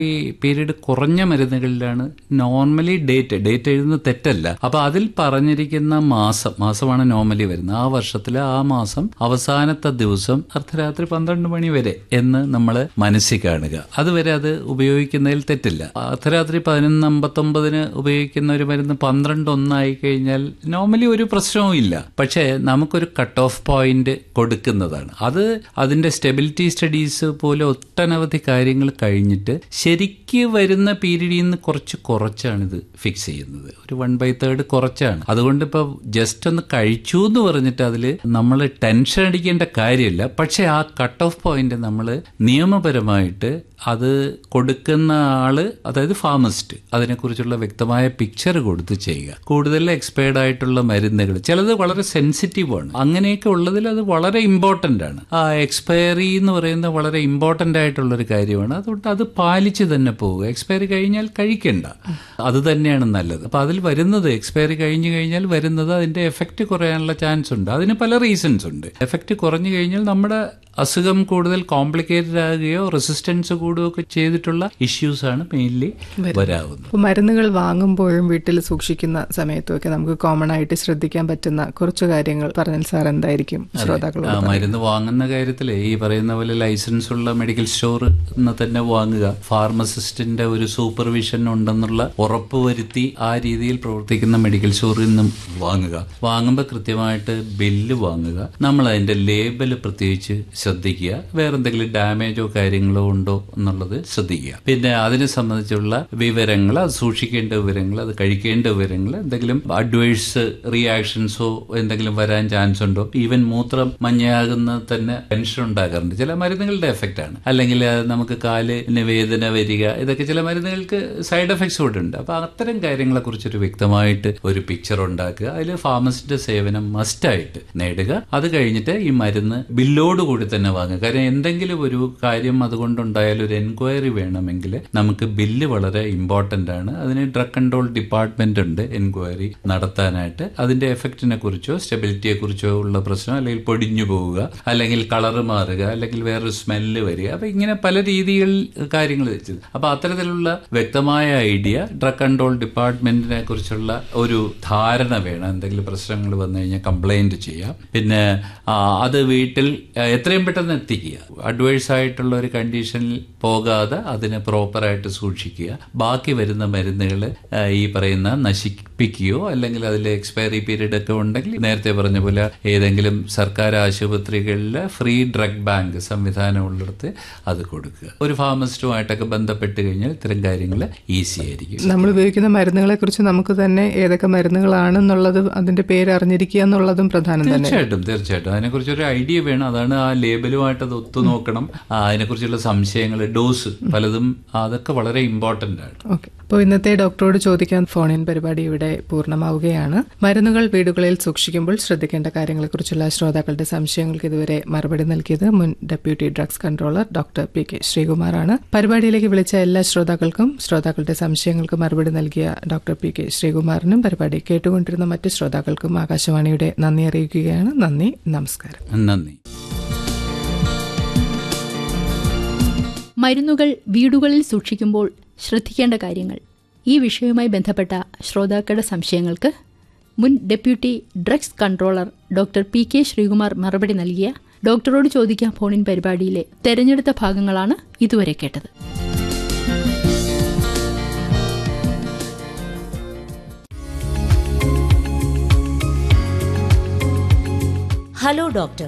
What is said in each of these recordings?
ഈ പീരീഡ് കുറഞ്ഞ മരുന്നുകളിലാണ് normally date date എഴുതുന്നത് തെറ്റല്ല അപ്പൊ അതിൽ പറഞ്ഞിരിക്കുന്ന മാസം മാസമാണ് നോർമലി വരുന്നത് ആ വർഷത്തിലെ ആ മാസം അവസാനത്തെ ദിവസം അർദ്ധരാത്രി പന്ത്രണ്ട് മണി വരെ എന്ന് നമ്മൾ മനസ്സിൽ കാണുക അതുവരെ അത് ഉപയോഗിക്കുന്നതിൽ തെറ്റില്ല അർദ്ധരാത്രി പതിനൊന്ന് അമ്പത്തൊമ്പതിന് ഉപയോഗിക്കുന്ന ഒരു മരുന്ന് പന്ത്രണ്ട് ഒന്നായി കഴിഞ്ഞാൽ നോർമലി ഒരു പ്രശ്നവും ഇല്ല പക്ഷേ നമുക്കൊരു കട്ട് ഓഫ് പോയിന്റ് കൊടുക്കുന്നതാണ് അത് അതിന്റെ സ്റ്റെബിലിറ്റി സ്റ്റഡീസ് പോലെ ഒട്ടനവധി കാര്യങ്ങൾ കഴിഞ്ഞിട്ട് ശരിക്ക് വരുന്ന പീരീഡിൽ നിന്ന് കുറച്ച് കുറച്ചാണ് ഇത് ഫിക്സ് ചെയ്യുന്നത് ഒരു വൺ ബൈ തേർഡ് കുറച്ചാണ് അതുകൊണ്ട് ഇപ്പോൾ ജസ്റ്റ് ഒന്ന് കഴിച്ചു എന്ന് പറഞ്ഞിട്ട് അതിൽ നമ്മൾ ടെൻഷൻ അടിക്കേണ്ട കാര്യമില്ല പക്ഷേ ആ കട്ട് ഓഫ് പോയിന്റ് നമ്മൾ നിയമപരമായിട്ട് അത് കൊടുക്കുന്ന ആള് അതായത് ഫാർമസിസ്റ്റ് അതിനെക്കുറിച്ചുള്ള വ്യക്തമായ പിക്ചർ കൊടുത്ത് ചെയ്യുക കൂടുതൽ എക്സ്പയർഡ് ആയിട്ടുള്ള മരുന്നുകൾ ചിലത് വളരെ സെൻസിറ്റീവ് ആണ് അങ്ങനെയൊക്കെ ഉള്ളതിൽ അത് വളരെ ഇമ്പോർട്ടൻ്റ് ആണ് ആ എക്സ്പയറി എന്ന് പറയുന്നത് വളരെ ഇമ്പോർട്ടൻ്റ് ആയിട്ടുള്ള ഒരു കാര്യമാണ് അതുകൊണ്ട് അത് പാലിച്ച് തന്നെ പോവുക എക്സ്പയറി കഴിഞ്ഞാൽ കഴിക്കണ്ട അത് തന്നെയാണ് നല്ലത് അപ്പൊ അതിൽ വരുന്നത് എക്സ്പയറി കഴിഞ്ഞു കഴിഞ്ഞാൽ വരുന്നത് അതിന്റെ എഫക്റ്റ് കുറയാനുള്ള ചാൻസ് ഉണ്ട് അതിന് പല റീസൺസ് ഉണ്ട് എഫക്റ്റ് കുറഞ്ഞു കഴിഞ്ഞാൽ നമ്മുടെ അസുഖം കൂടുതൽ കോംപ്ലിക്കേറ്റഡ് ആകുകയോ റെസിസ്റ്റൻസ് കൂടുകയോ ഒക്കെ ചെയ്തിട്ടുള്ള ഇഷ്യൂസ് ആണ് മെയിൻലി വരാവുന്നത് അപ്പോൾ മരുന്നുകൾ വാങ്ങുമ്പോഴും വീട്ടിൽ സൂക്ഷിക്കുന്ന സമയത്തുമൊക്കെ നമുക്ക് കോമൺ ആയിട്ട് ശ്രദ്ധിക്കാൻ പറ്റുന്ന കുറച്ച് കാര്യങ്ങൾ പറഞ്ഞാൽ സാർ എന്തായിരിക്കും ശ്രോതാക്കളോട് ആ, മരുന്ന് വാങ്ങുന്ന കാര്യത്തിൽ ഈ പറയുന്ന പോലെ ലൈസൻസ് ഉള്ള മെഡിക്കൽ സ്റ്റോർ തന്നെ വാങ്ങുക ഫാർമസിസ്റ്റിന്റെ ഒരു സൂപ്പർവിഷൻ ഉണ്ടെന്നുള്ള ഉറപ്പ് വരുത്തി ആ രീതിയിൽ പ്രവർത്തിക്കുന്ന മെഡിക്കൽ സ്റ്റോറിൽ നിന്നും വാങ്ങുക വാങ്ങുമ്പോൾ കൃത്യമായിട്ട് ബില്ല് വാങ്ങുക നമ്മൾ അതിന്റെ ലേബൽ പ്രത്യേകിച്ച് ശ്രദ്ധിക്കുക വേറെ എന്തെങ്കിലും ഡാമേജോ കാര്യങ്ങളോ ഉണ്ടോ എന്നുള്ളത് ശ്രദ്ധിക്കുക പിന്നെ അതിനെ സംബന്ധിച്ചുള്ള വിവരങ്ങൾ അത് സൂക്ഷിക്കേണ്ട വിവരങ്ങൾ അത് കഴിക്കേണ്ട വിവരങ്ങൾ എന്തെങ്കിലും അഡ്വൈസ് റിയാക്ഷൻസോ എന്തെങ്കിലും വരാൻ ചാൻസ് ഉണ്ടോ ഈവൻ മൂത്രം മഞ്ഞയാകുന്ന തന്നെ ടെൻഷൻ ഉണ്ടാകാറുണ്ട് ചില മരുന്നുകളുടെ എഫക്റ്റ് ആണ് അല്ലെങ്കിൽ അത് നമുക്ക് കാലിന് വേദന വരിക ഇതൊക്കെ ചില മരുന്നുകൾക്ക് സൈഡ് എഫക്ട്സ് കൂടെ ഉണ്ട് അപ്പൊ അത്തരം കാര്യങ്ങളെ കുറിച്ചൊരു വ്യക്തമായിട്ട് ഒരു പിക്ചർ ഉണ്ടാക്കുക അതിൽ ഫാർമസിന്റെ സേവനം മസ്റ്റായിട്ട് നേടുക അത് കഴിഞ്ഞിട്ട് ഈ മരുന്ന് ബില്ലോട് കൂടി തന്നെ വാങ്ങുക കാരണം എന്തെങ്കിലും ഒരു കാര്യം അതുകൊണ്ടുണ്ടായാൽ ഒരു എൻക്വയറി വേണമെങ്കിൽ നമുക്ക് ബില്ല് വളരെ ഇമ്പോർട്ടന്റ് ആണ് അതിന് ഡ്രഗ് കൺട്രോൾ ഡിപ്പാർട്ട്മെന്റ് ഉണ്ട് എൻക്വയറി നടത്താനായിട്ട് അതിന്റെ എഫക്റ്റിനെ കുറിച്ചോ സ്റ്റെബിലിറ്റിയെ കുറിച്ചോ ഉള്ള പ്രശ്നം അല്ലെങ്കിൽ പൊടിഞ്ഞു പോവുക അല്ലെങ്കിൽ കളറ് മാറുക അല്ലെങ്കിൽ വേറൊരു സ്മെല്ല് വരിക അപ്പൊ ഇങ്ങനെ പല രീതിയിൽ കാര്യങ്ങൾ വെച്ചത് അപ്പൊ അത്തരത്തിലുള്ള വ്യക്തമായ ഐഡിയ ഡ്രഗ് കൺട്രോൾ ഡിപ്പാർട്ട്മെന്റിനെ കുറിച്ചുള്ള ഒരു ധാരണ വേണം എന്തെങ്കിലും പ്രശ്നങ്ങൾ വന്നു കഴിഞ്ഞാൽ കംപ്ലൈന്റ് ചെയ്യാം പിന്നെ ആ, അത് വീട്ടിൽ ആ, എത്രയും പെട്ടെന്ന് എത്തിക്കുക അഡ്വൈസ് ആയിട്ടുള്ള ഒരു കണ്ടീഷനിൽ പോകാതെ അതിനെ പ്രോപ്പറായിട്ട് സൂക്ഷിക്കുക ബാക്കി വരുന്ന മരുന്നുകൾ ഈ പറയുന്ന നശിപ്പിക്കുകയോ അല്ലെങ്കിൽ അതിൽ എക്സ്പയറി പീരീഡ് ഒക്കെ ഉണ്ടെങ്കിൽ നേരത്തെ പറഞ്ഞ പോലെ ഏതെങ്കിലും സർക്കാർ ആശുപത്രികളിൽ ഫ്രീ ഡ്രഗ് ബാങ്ക് സംവിധാനം ഉള്ളിടത്ത് അത് കൊടുക്കുക ഒരു ഫാർമസിസ്റ്റുമായിട്ടൊക്കെ ബന്ധപ്പെട്ട് കഴിഞ്ഞാൽ ഇത്തരം കാര്യങ്ങൾ ഈസി ആയിരിക്കും നമ്മൾ ഉപയോഗിക്കുന്ന മരുന്നുകളെ കുറിച്ച് നമുക്ക് തന്നെ ഏതൊക്കെ മരുന്നുകളാണെന്നുള്ളത് അതിന്റെ പേര് അറിഞ്ഞിരിക്കുക എന്നുള്ളതും പ്രധാനം തന്നെ തീർച്ചയായിട്ടും തീർച്ചയായിട്ടും അതിനെക്കുറിച്ച് ഒരു ഐഡിയ വേണം അതാണ് ആ ലേബലുമായിട്ട് അത് ഒത്തു നോക്കണം ആ, അതിനെക്കുറിച്ചുള്ള സംശയങ്ങൾ ഡോസ് പലതും അതൊക്കെ വളരെ ഇമ്പോർട്ടന്റ് ആണ് ഓക്കെ അപ്പോൾ ഇന്നത്തെ ഡോക്ടറോട് ചോദിക്കാൻ ഫോണിൻ പരിപാടി ഇവിടെ പൂർണ്ണമാവുകയാണ് മരുന്നുകൾ വീടുകളിൽ സൂക്ഷിക്കുമ്പോൾ ശ്രദ്ധിക്കേണ്ട കാര്യങ്ങളെക്കുറിച്ചുള്ള ശ്രോതാക്കളുടെ സംശയങ്ങൾക്ക് ഇതുവരെ മറുപടി നൽകിയത് മുൻ deputy drugs controller doctor P K ശ്രീകുമാറാണ് പരിപാടിയിലേക്ക് വിളിച്ച എല്ലാ ശ്രോതാക്കൾക്കും ശ്രോതാക്കളുടെ സംശയങ്ങൾക്ക് മറുപടി നൽകിയ ഡോക്ടർ പി കെ ശ്രീകുമാറിനും പരിപാടി കേട്ടുകൊണ്ടിരുന്ന മറ്റ് ശ്രോതാക്കൾക്കും ആകാശവാണിയുടെ നന്ദി അറിയിക്കുകയാണ് നന്ദി നമസ്കാരം നന്ദി മരുന്നുകൾ വീടുകളിൽ സൂക്ഷിക്കുമ്പോൾ ശ്രദ്ധിക്കേണ്ട കാര്യങ്ങൾ ഈ വിഷയവുമായി ബന്ധപ്പെട്ട ശ്രോതാക്കളുടെ സംശയങ്ങൾക്ക് മുൻ deputy drugs controller doctor P K Sreekumar മറുപടി നൽകിയ ഡോക്ടറോട് ചോദിക്കാം ഫോണിൻ പരിപാടിയിലെ തെരഞ്ഞെടുത്ത ഭാഗങ്ങളാണ് ഇതുവരെ കേട്ടത് ഹലോ ഡോക്ടർ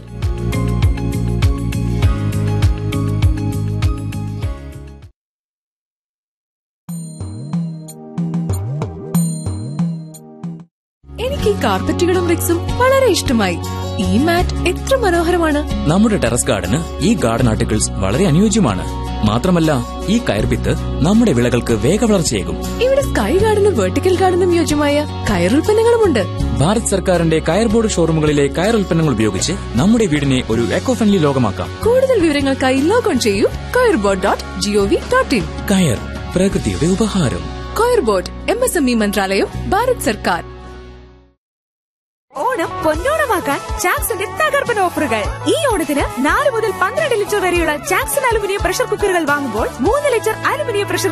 എനിക്ക് ഈ കാർപ്പറ്റുകളും റിക്സും വളരെ ഇഷ്ടമായി ഈ മാറ്റ് എത്ര മനോഹരമാണ് നമ്മുടെ ടെറസ് ഗാർഡന് ഈ ഗാർഡൻ ആർട്ടിക്കിൾസ് വളരെ അനുയോജ്യമാണ് മാത്രമല്ല ഈ കയർഭിത്ത് നമ്മുടെ വിളകൾക്ക് വേഗവളർച്ചയേകും ഇവിടെ സ്കൈ ഗാർഡനും വെർട്ടിക്കൽ ഗാർഡനും യോജ്യമായ കയറുൽപ്പന്നങ്ങളുമുണ്ട് ഭാരത് സർക്കാരിന്റെ കയർ ബോർഡ് ഷോറൂമുകളിലെ കയർ ഉൽപ്പന്നങ്ങൾ ഉപയോഗിച്ച് നമ്മുടെ വീടിനെ ഒരു എക്കോ ഫ്രണ്ട്ലി ലോകമാക്കാം കൂടുതൽ വിവരങ്ങൾക്കായി ലോഗോൺ ചെയ്യൂ കയർബോർഡ് ഡോട്ട് ജിഒവി ഡോട്ട് ഇൻ കയർ പ്രകൃതിയുടെ ഉപഹാരം കയർബോർഡ് എം എസ് എം ഇ മന്ത്രാലയം ഭാരത് സർക്കാർ ഓണം പൊന്നോണമാക്കാൻ ചാക്സിന്റെ തകർപ്പൻ ഓഫറുകൾ ഈ ഓണത്തിന് നാല് മുതൽ പന്ത്രണ്ട് ലിറ്റർ വരെയുള്ള ചാക്സൺ അലുമിനിയം പ്രഷർ കുക്കറുകൾ വാങ്ങുമ്പോൾ മൂന്ന് ലിറ്റർ അലുമിനിയം പ്രഷർ